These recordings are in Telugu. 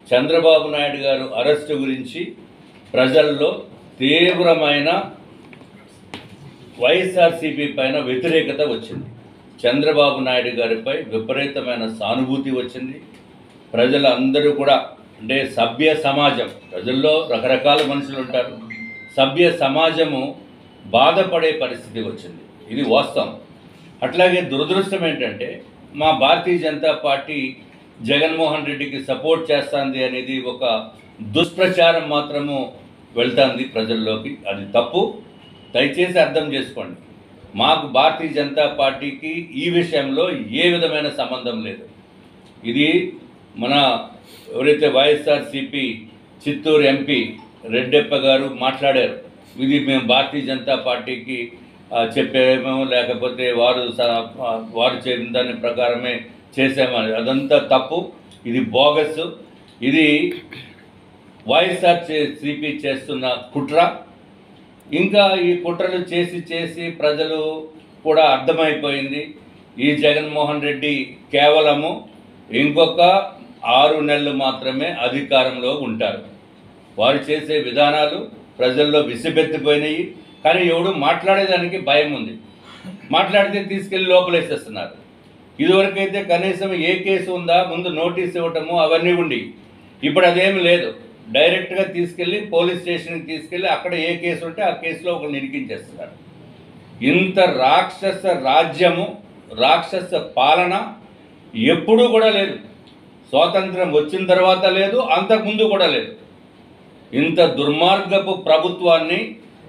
చంద్రబాబు నాయుడు గారు అరెస్టు గురించి ప్రజల్లో తీవ్రమైన వైఎస్ఆర్సీపీ పైన వ్యతిరేకత వచ్చింది చంద్రబాబు నాయుడు గారిపై విపరీతమైన సానుభూతి వచ్చింది ప్రజలందరూ కూడా అంటే సభ్య సమాజం ప్రజల్లో రకరకాల మనుషులు ఉంటారు సభ్య సమాజము బాధపడే పరిస్థితి వచ్చింది ఇది వాస్తవం అట్లాగే దురదృష్టం ఏంటంటే మా భారతీయ జనతా పార్టీ జగన్మోహన్ రెడ్డికి సపోర్ట్ చేస్తుంది అనేది ఒక దుష్ప్రచారం మాత్రము వెళ్తుంది ప్రజల్లోకి అది తప్పు దయచేసి అర్థం చేసుకోండి మాకు భారతీయ జనతా పార్టీకి ఈ విషయంలో ఏ విధమైన సంబంధం లేదు ఇది మన ఎవరైతే వైఎస్ఆర్సిపి చిత్తూరు ఎంపీ రెడ్డెప్ప గారు మాట్లాడారు ఇది మేము భారతీయ జనతా పార్టీకి ఆ, చెప్పామో లేకపోతే వారు స- ఆ, వారు చెప్పిన దాని ప్రకారమే చేసామని అదంతా తప్పు ఇది బోగస్ ఇది వైఎస్ఆర్ సిపి చేస్తున్న కుట్ర ఇంకా ఈ కుట్రలు చేసి చేసి ప్రజలు కూడా అర్థమైపోయింది ఈ జగన్మోహన్ రెడ్డి కేవలము ఇంకొక ఆరు నెలలు మాత్రమే అధికారంలో ఉంటారు వారు చేసే విధానాలు ప్రజల్లో విసిపెత్తిపోయినాయి కానీ ఎవడు మాట్లాడేదానికి భయం ఉంది మాట్లాడితే తీసుకెళ్లి లోపలేసేస్తున్నారు ఇదివరకైతే కనీసం ఏ కేసు ఉందా ముందు నోటీస్ ఇవ్వటము అవన్నీ ఉండి ఇప్పుడు అదేమి లేదు డైరెక్ట్గా తీసుకెళ్ళి పోలీస్ స్టేషన్కి తీసుకెళ్ళి అక్కడ ఏ కేసు ఉంటే ఆ కేసులో ఒకరు నిరికించేస్తున్నారు ఇంత రాక్షస రాజ్యము రాక్షస పాలన ఎప్పుడూ కూడా లేదు స్వాతంత్రం వచ్చిన తర్వాత లేదు అంతకుముందు కూడా లేదు ఇంత దుర్మార్గపు ప్రభుత్వాన్ని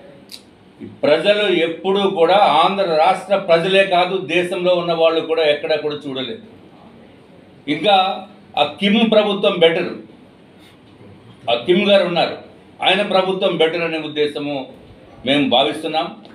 ప్రజలు ఎప్పుడూ కూడా ఆంధ్ర రాష్ట్ర ప్రజలే కాదు దేశంలో ఉన్న వాళ్ళు కూడా ఎక్కడ కూడా చూడలేదు ఇంకా ఆ కిమ్ ప్రభుత్వం బెటర్ ఆ కిమ్ గారు ఉన్నారు ఆయన ప్రభుత్వం బెటర్ అనే ఉద్దేశము మేము భావిస్తున్నాం